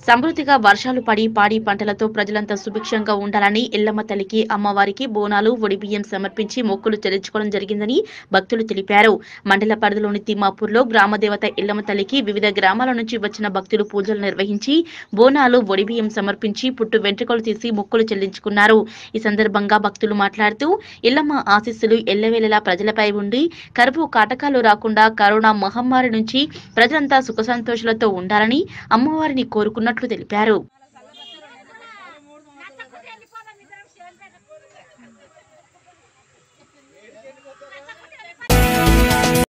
సమృద్ధిగా వర్షాలు పడి పాడి పంటలతో ప్రజలంతా సుభిక్షంగా ఉండాలని ఎల్లమ్మ తల్లికి అమ్మవారికి బోనాలు ఒడిబియ్యం సమర్పించి మొక్కులు చెల్లించుకోవడం జరిగిందని భక్తులు తెలిపారు మండల పరిధిలోని తిమ్మాపూర్లో గ్రామదేవత ఎల్లమ్మ తల్లికి వివిధ గ్రామాల నుంచి వచ్చిన భక్తులు పూజలు నిర్వహించి బోనాలు ఒడిబియ్యం సమర్పించి పుట్టు వెంట్రుకలు తీసి మొక్కులు చెల్లించుకున్నారు ఈ సందర్భంగా భక్తులు మాట్లాడుతూ ఎల్లమ్మ ఆశీస్సులు ఎల్లవేళలా ప్రజలపై ఉండి కరువు కాటకాలు రాకుండా కరోనా మహమ్మారి నుంచి ప్రజలంతా సుఖ సంతోషాలతో ఉండాలని అమ్మవారిని కోరుకున్నట్లు తెలిపారు